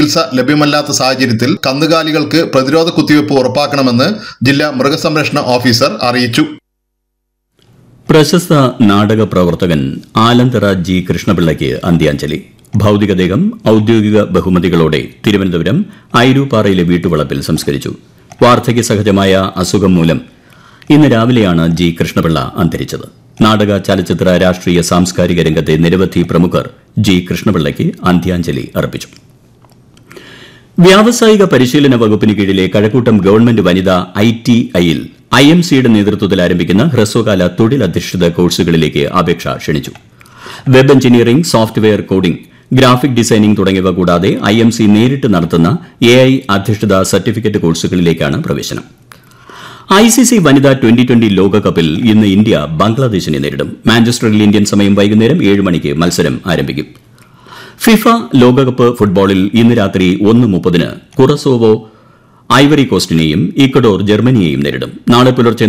ചികിത്സ ലഭ്യമല്ലാത്ത സാഹചര്യത്തിൽ കന്നുകാലികൾക്ക് പ്രതിരോധ കുത്തിവയ്പ് ഉറപ്പാക്കണമെന്ന് ജില്ലാ മൃഗസംരക്ഷണ ഓഫീസർ അറിയിച്ചു പ്രശസ്ത നാടക പ്രവർത്തകൻ ആലന്തറ ജി കൃഷ്ണപിള്ളയ്ക്ക് അന്ത്യാഞ്ജലി ഭൌതികദേഹം ഔദ്യോഗിക ബഹുമതികളോടെ തിരുവനന്തപുരം ഐരൂപ്പാറയിലെ വീട്ടുവളപ്പിൽ സംസ്കരിച്ചു വാർദ്ധക്യ സഹജമായ അസുഖം മൂലം ഇന്ന് രാവിലെയാണ് ജി കൃഷ്ണപിള്ള അന്തരിച്ചത് നാടക ചലച്ചിത്ര രാഷ്ട്രീയ സാംസ്കാരിക രംഗത്തെ നിരവധി പ്രമുഖർ ജി കൃഷ്ണപിള്ളയ്ക്ക് അന്ത്യാഞ്ജലി അർപ്പിച്ചു വ്യാവസായിക പരിശീലന വകുപ്പിന് കീഴിലെ കഴക്കൂട്ടം ഗവൺമെന്റ് വനിതാ ഐ ടി ഐയിൽ ഐ എം സിയുടെ നേതൃത്വത്തിൽ ആരംഭിക്കുന്ന ഹ്രസ്വകാല തൊഴിലധിഷ്ഠിത കോഴ്സുകളിലേക്ക് അപേക്ഷ ക്ഷണിച്ചു web engineering software coding graphic designing തുടങ്ങിയവ കൂടാതെ ഐ എം സി നേരിട്ട് നടത്തുന്ന എ ഐ അധിഷ്ഠിത സർട്ടിഫിക്കറ്റ് കോഴ്സുകളിലേക്കാണ് പ്രവേശനം ഐ സി സി വനിതാ ട്വന്റി ട്വന്റി ലോകകപ്പിൽ ഇന്ന് ഇന്ത്യ ബംഗ്ലാദേശിനെ നേരിടും മാഞ്ചസ്റ്ററിൽ ഇന്ത്യൻ സമയം വൈകുന്നേരം ഏഴ് മണിക്ക് മത്സരം ആരംഭിക്കും ഫിഫ ലോകകപ്പ് ഫുട്ബോളിൽ ഇന്ന് രാത്രി ഒന്ന് മുപ്പതിന് കുറസോവോ ഐവറി കോസ്റ്റിനെയും ഇക്വഡോർ ജർമ്മനിയെയും നേരിടും നാളെ പുലർച്ചെ